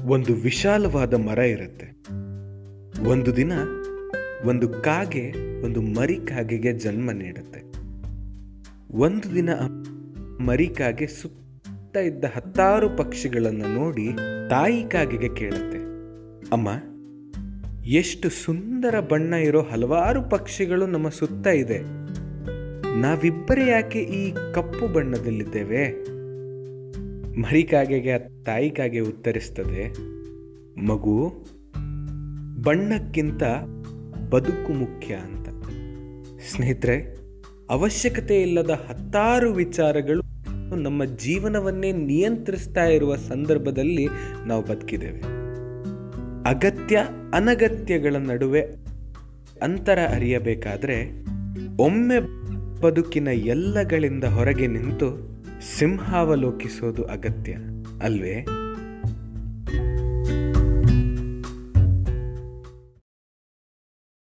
ಒಂದು ವಿಶಾಲವಾದ ಮರ ಇರುತ್ತೆ ಒಂದು ದಿನ ಒಂದು ಕಾಗೆ ಒಂದು ಮರಿ ಕಾಗೆಗೆ ಜನ್ಮ ನೀಡುತ್ತೆ ಒಂದು ದಿನ ಆ ಮರಿ ಕಾಗೆ ಸುತ್ತ ಇದ್ದ ಹತ್ತಾರು ಪಕ್ಷಿಗಳನ್ನು ನೋಡಿ ತಾಯಿ ಕಾಗೆಗೆ ಕೇಳುತ್ತೆ ಅಮ್ಮ ಎಷ್ಟು ಸುಂದರ ಬಣ್ಣ ಇರೋ ಹಲವಾರು ಪಕ್ಷಿಗಳು ನಮ್ಮ ಸುತ್ತ ಇದೆ ನಾವಿಬ್ಬರೇ ಯಾಕೆ ಈ ಕಪ್ಪು ಬಣ್ಣದಲ್ಲಿದ್ದೇವೆ ಮರಿ ಕಾಗೆಗೆ ಆ ತಾಯಿ ಕಾಗೆ ಉತ್ತರಿಸ್ತದೆ ಮಗು ಬಣ್ಣಕ್ಕಿಂತ ಬದುಕು ಮುಖ್ಯ ಅಂತ ಸ್ನೇಹಿತರೆ ಅವಶ್ಯಕತೆ ಇಲ್ಲದ ಹತ್ತಾರು ವಿಚಾರಗಳು ನಮ್ಮ ಜೀವನವನ್ನೇ ನಿಯಂತ್ರಿಸ್ತಾ ಇರುವ ಸಂದರ್ಭದಲ್ಲಿ ನಾವು ಬದುಕಿದ್ದೇವೆ ಅಗತ್ಯ ಅನಗತ್ಯಗಳ ನಡುವೆ ಅಂತರ ಅರಿಯಬೇಕಾದ್ರೆ ಒಮ್ಮೆ ಬದುಕಿನ ಎಲ್ಲಗಳಿಂದ ಹೊರಗೆ ನಿಂತು ಸಿಂಹಾವಲೋಕಿಸೋದು ಅಗತ್ಯ ಅಲ್ವೇ